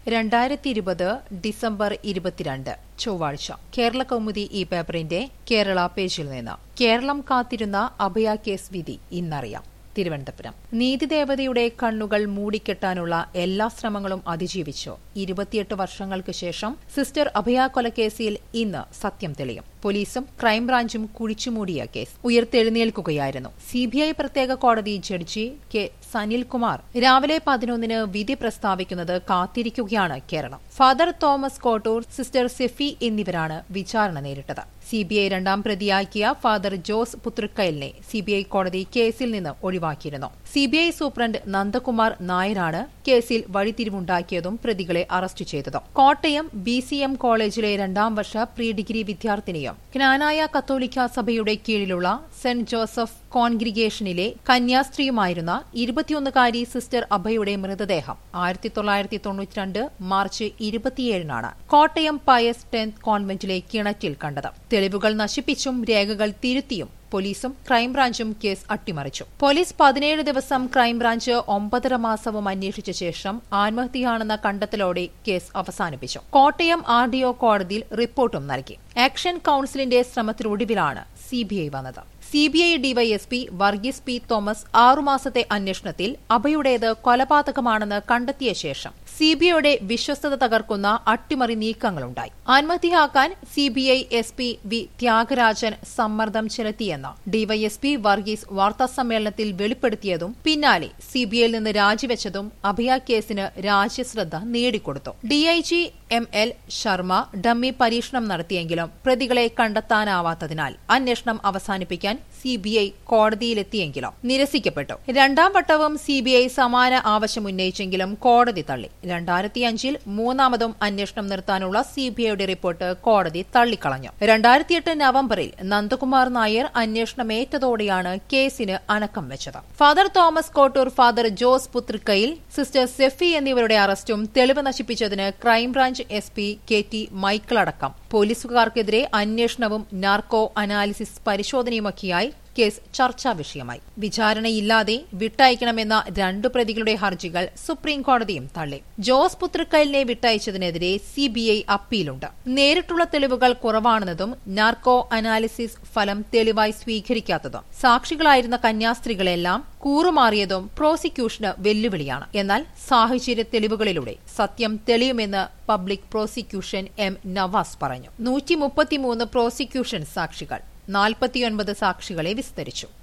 രണ്ടായിരത്തി ഇരുപത് ഡിസംബർ ഇരുപത്തിരണ്ട് ചൊവ്വാഴ്ച കേരള കൗമുദി ഈ പേപ്പറിന്റെ കേരള പേജിൽ നിന്ന് കേരളം കാത്തിരുന്ന അഭയ കേസ് വിധി ഇന്നറിയാം തിരുവനന്തപുരം നീതിദേവതയുടെ കണ്ണുകൾ മൂടിക്കെട്ടാനുള്ള എല്ലാ ശ്രമങ്ങളും അതിജീവിച്ചു ഇരുപത്തിയെട്ട് വർഷങ്ങൾക്ക് ശേഷം സിസ്റ്റർ അഭയ കൊലക്കേസിൽ ഇന്ന് സത്യം തെളിയും പോലീസും ക്രൈംബ്രാഞ്ചും കുഴിച്ചുമൂടിയ കേസ് ഉയർത്തെഴുന്നേൽക്കുകയായിരുന്നു സിബിഐ പ്രത്യേക കോടതി ജഡ്ജി കെ സനിൽകുമാർ രാവിലെ പതിനൊന്നിന് വിധി പ്രസ്താവിക്കുന്നത് കാത്തിരിക്കുകയാണ് Keralam father Thomas Kottoor sister Sephy എന്നിവരാണ് വിചാരണ നേരിട്ടത് സിബിഐ രണ്ടാം പ്രതിയാക്കിയ ഫാദർ ജോസ് പുത്രക്കയലിനെ സിബിഐ കോടതി കേസിൽ നിന്ന് ഒഴിവാക്കിയിരുന്നു സിബിഐ സൂപ്രണ്ട് നന്ദകുമാർ നായരാണ് കേസിൽ വഴിത്തിരിവുണ്ടാക്കിയതും പ്രതികളെ അറസ്റ്റ് ചെയ്തതും കോട്ടയം ബി സി എം കോളേജിലെ രണ്ടാം വർഷ പ്രീ ഡിഗ്രി വിദ്യാർത്ഥിനിയും ജ്ഞാനായ കത്തോലിക്ക സഭയുടെ കീഴിലുള്ള സെന്റ് ജോസഫ് കോൺഗ്രിഗേഷനിലെ കന്യാസ്ത്രീയുമായിരുന്ന ഇരുപത്തിയൊന്നുകാരി സിസ്റ്റർ അഭയുടെ മൃതദേഹം ആയിരത്തി തൊള്ളായിരത്തി തൊണ്ണൂറ്റിരണ്ട് മാർച്ച് ഇരുപത്തിയേഴിനാണ് കോട്ടയം പയസ് ടെൻത്ത് കോൺവെന്റിലെ കിണറ്റിൽ കണ്ടത് തെളിവുകൾ നശിപ്പിച്ചും രേഖകൾ തിരുത്തിയും പോലീസും ക്രൈംബ്രാഞ്ചും കേസ് അട്ടിമറിച്ചു പോലീസ് പതിനേഴ് ദിവസം ക്രൈംബ്രാഞ്ച് ഒമ്പതര മാസവും അന്വേഷിച്ച ശേഷം ആത്മഹത്യയാണെന്ന കണ്ടെത്തലോടെ കേസ് അവസാനിപ്പിച്ചു കോട്ടയം ആർ ഡി ഒ കോടതിയിൽ റിപ്പോർട്ടും നൽകി ആക്ഷൻ കൌൺസിലിന്റെ ശ്രമത്തിനൊടുവിലാണ് സിബിഐ വന്നത് CBI DYSP Varghese P Thomas ആറുമാസത്തെ അന്വേഷണത്തിൽ അഭയുടേത് കൊലപാതകമാണെന്ന് കണ്ടെത്തിയ ശേഷം സിബിഐയുടെ വിശ്വസ്തത തകർക്കുന്ന അട്ടിമറി നീക്കങ്ങളുണ്ടായി ആത്മഹത്യയാക്കാൻ CBI S P V Thyagarajan സമ്മർദ്ദം ചെലുത്തിയെന്ന് ഡിവൈഎസ്പി വർഗീസ് വാർത്താസമ്മേളനത്തിൽ വെളിപ്പെടുത്തിയതും പിന്നാലെ സിബിഐയിൽ നിന്ന് രാജിവെച്ചതും അഭയ കേസിന് രാജ്യശ്രദ്ധ നേടിക്കൊടുത്തു DIG M L Sharma dummy പരീക്ഷണം നടത്തിയെങ്കിലും പ്രതികളെ കണ്ടെത്താനാവാത്തതിനാൽ അന്വേഷണം അവസാനിപ്പിക്കാൻ സിബിഐ കോടതിയിലെത്തിയെങ്കിലും നിരസിക്കപ്പെട്ടു രണ്ടാം വട്ടവും സിബിഐ സമാന ആവശ്യമുന്നയിച്ചെങ്കിലും കോടതി തള്ളി രണ്ടായിരത്തിയഞ്ചിൽ മൂന്നാമതും അന്വേഷണം നിർത്താനുള്ള സിബിഐയുടെ റിപ്പോർട്ട് കോടതി തള്ളിക്കളഞ്ഞു രണ്ടായിരത്തിയെട്ട് നവംബറിൽ നന്ദകുമാർ നായർ അന്വേഷണമേറ്റതോടെയാണ് കേസിന് അനക്കം വെച്ചത് father Thomas Kottoor father Jose പുത്രിക്കയിൽ സിസ്റ്റർ സെഫി എന്നിവരുടെ അറസ്റ്റും തെളിവ് നശിപ്പിച്ചതിന് crime branch S P K T Michael അടക്കം പോലീസുകാർക്കെതിരെ അന്വേഷണവും നാർക്കോ അനാലിസിസ് പരിശോധനയുമൊക്കെയായി കേസ് ചർച്ചാ വിഷയമായി വിചാരണയില്ലാതെ വിട്ടയക്കണമെന്ന രണ്ടു പ്രതികളുടെ ഹർജികൾ സുപ്രീം കോടതിയും തള്ളി ജോസ് പുത്രക്കലിനെ വിട്ടയച്ചതിനെതിരെ സിബിഐ അപ്പീലുണ്ട് നേരിട്ടുള്ള തെളിവുകൾ കുറവാണെന്നതും നാർക്കോ അനാലിസിസ് ഫലം തെളിവായി സ്വീകരിക്കാത്തതും സാക്ഷികളായിരുന്ന കന്യാസ്ത്രീകളെല്ലാം കൂറുമാറിയതും പ്രോസിക്യൂഷന് വെല്ലുവിളിയാണ് എന്നാൽ സാഹചര്യ തെളിവുകളിലൂടെ സത്യം തെളിയുമെന്ന് പബ്ലിക് പ്രോസിക്യൂഷൻ എം നവാസ് പറഞ്ഞു നൂറ്റി പ്രോസിക്യൂഷൻ സാക്ഷികൾ നാൽപ്പത്തിയൊൻപത് സാക്ഷികളെ വിസ്തരിച്ചു